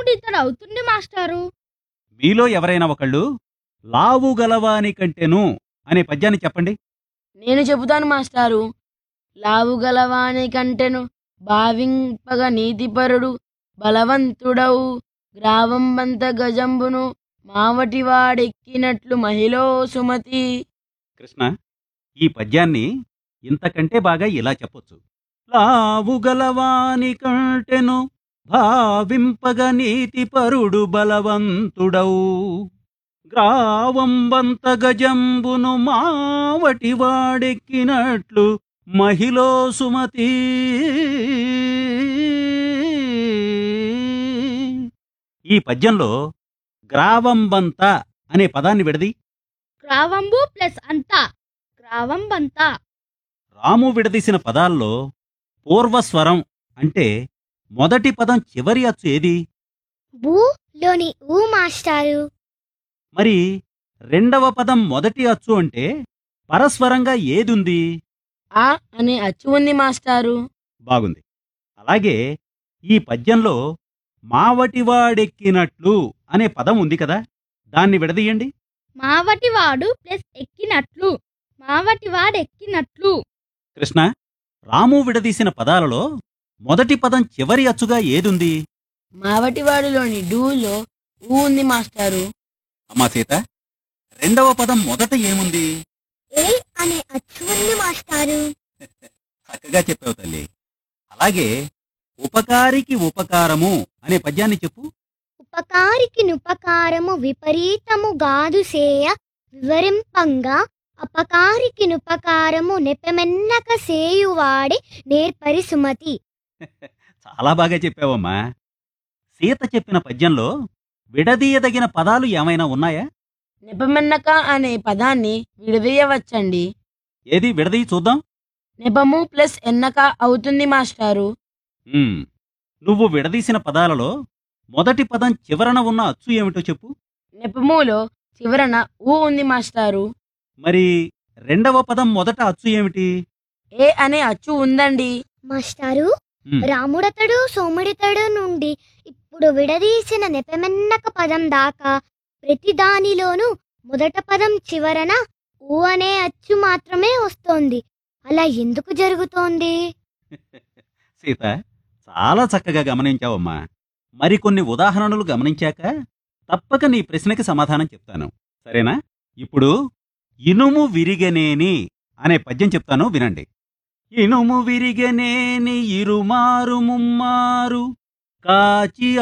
రాముడు ఇతడు అవుతుంది మాస్టారు మీలో ఎవరైనా ఒకళ్ళు లావు గలవాని కంటెను అనే పద్యాన్ని చెప్పండి నేను చెబుతాను మాస్టారు లావుగలవాని కంటెను భావింపగ నీతిపరుడు బలవంతుడవు గ్రావంబంత గజంబును మావటివాడెక్కినట్లు మహిళో సుమతి కృష్ణ ఈ పద్యాన్ని ఇంతకంటే బాగా ఇలా చెప్పొచ్చు లావు గలవాని కంటెను భావింపగ నీతి పరుడు బలవంతుడవు గ్రావంబంత గజంబును మావటి వాడెక్కినట్లు మహిళో సుమతి ఈ పద్యంలో గ్రావంబంత అనే పదాన్ని విడది గ్రావంబు ప్లస్ అంతా గ్రావంబంతా రాము విడదీసిన పదాల్లో పూర్వస్వరం అంటే మొదటి పదం చివరి అచ్చు ఏది బూ లోని ఊ మాస్టారు మరి రెండవ పదం మొదటి అచ్చు అంటే పరస్వరంగా ఏదుంది ఆ అనే అచ్చు ఉంది మాస్టారు బాగుంది అలాగే ఈ పద్యంలో మావటివాడెక్కినట్లు అనే పదం ఉంది కదా దాన్ని విడదీయండి మావటివాడు ప్లస్ ఎక్కినట్లు మావటివాడు ఎక్కినట్లు కృష్ణ రాము విడదీసిన పదాలలో మొదటి పదం చివరి అచ్చుగా ఏదుంది మావటివాడిలోని డూలో ఊ ఉంది మాస్టారు అమ్మా సీత రెండవ పదం మొదట ఏముంది ఏ అనే అచ్చు ఉంది మాస్టారు చక్కగా చెప్పావు తల్లి అలాగే ఉపకారికి ఉపకారము అనే పద్యాన్ని చెప్పు ఉపకారికి నుపకారము విపరీతము గాదు సేయ వివరింపంగా అపకారికి నుపకారము నెపెమెన్నక సేయువాడే నేర్పరి సుమతి చాలా బాగా చెప్పావమ్మా సీత చెప్పిన పద్యంలో విడదీయదగిన పదాలు ఏమైనా ఉన్నాయా నెపమెన్నక అనే పదాన్ని విడదీయవచ్చండి ఏది విడదీయి చూద్దాం నెపము ప్లస్ ఎన్నక అవుతుంది మాస్టారు ఉమ్, నువ్వు విడదీసిన పదాలలో మొదటి పదం చివరన ఉన్న అచ్చు ఏమిటో చెప్పు నెపములో చివరన ఊ ఉంది మాస్టారు మరి రెండవ పదం మొదట అచ్చు ఏమిటి ఏ అనే అచ్చు ఉందండి మాస్టారు ఉమ్, రాముడతడు సోముడితడు నుండి ఇప్పుడు విడదీసిన నెపెమెన్నక పదం దాకా ప్రతి దానిలోనూ మొదట పదం చివరన ఊ అనే అచ్చు మాత్రమే వస్తోంది అలా ఎందుకు జరుగుతోంది సీత చాలా చక్కగా గమనించావమ్మా మరికొన్ని ఉదాహరణలు గమనించాక తప్పక నీ ప్రశ్నకి సమాధానం చెప్తాను సరేనా ఇప్పుడు ఇనుము విరిగనేని అనే పద్యం చెప్తాను వినండి ఇనుము విరిగనేని ఇరుమారు ముమ్మారు కాచి